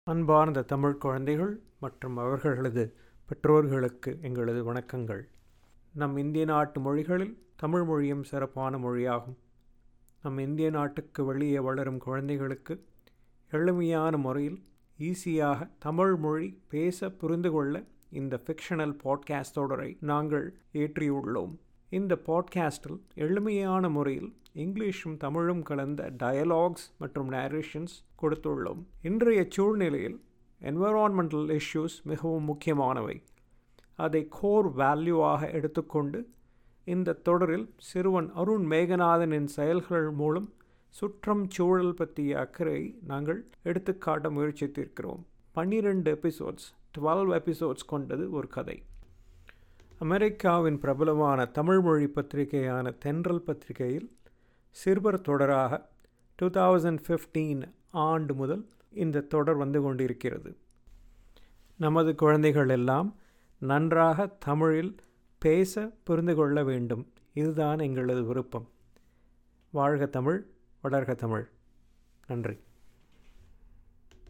அன்பார்ந்த தமிழ் குழந்தைகள் மற்றும் அவர்களது பெற்றோர்களுக்கு எங்களது வணக்கங்கள் நம் இந்திய நாட்டு மொழிகளில் தமிழ் மொழியும் சிறப்பான மொழியாகும் நம் இந்திய நாட்டுக்கு வெளியே வளரும் குழந்தைகளுக்கு எளிமையான முறையில் ஈஸியாக தமிழ் மொழி பேச புரிந்து கொள்ள இந்த ஃபிக்ஷனல் பாட்காஸ்ட் தொடரை நாங்கள் ஏற்றியுள்ளோம் இந்த பாட்காஸ்டில் எளிமையான முறையில் இங்கிலீஷும் தமிழும் கலந்த டயலாக்ஸ் மற்றும் நேரேஷன்ஸ் கொடுத்துள்ளோம் இன்றைய சூழ்நிலையில் என்வரான்மெண்டல் இஷ்யூஸ் மிகவும் முக்கியமானவை அதை கோர் வேல்யூவாக எடுத்துக்கொண்டு இந்த தொடரில் சிறுவன் அருண் மேகநாதனின் செயல்கள் மூலம் சுற்றம் சூழல் பற்றிய அக்கறையை நாங்கள் எடுத்துக்காட்ட முயற்சித்திருக்கிறோம் பன்னிரெண்டு எபிசோட்ஸ் டுவெல் எபிசோட்ஸ் கொண்டது ஒரு கதை அமெரிக்காவின் பிரபலமான தமிழ் மொழி பத்திரிகையான தென்றல் பத்திரிகையில் சிறுவர் தொடராக டூ தௌசண்ட் ஃபிஃப்டீன் ஆண்டு முதல் இந்த தொடர் வந்து கொண்டிருக்கிறது நமது குழந்தைகள் எல்லாம் நன்றாக தமிழில் பேச புரிந்து கொள்ள வேண்டும் இதுதான் எங்களது விருப்பம் வாழ்க தமிழ் வளர்க தமிழ் நன்றி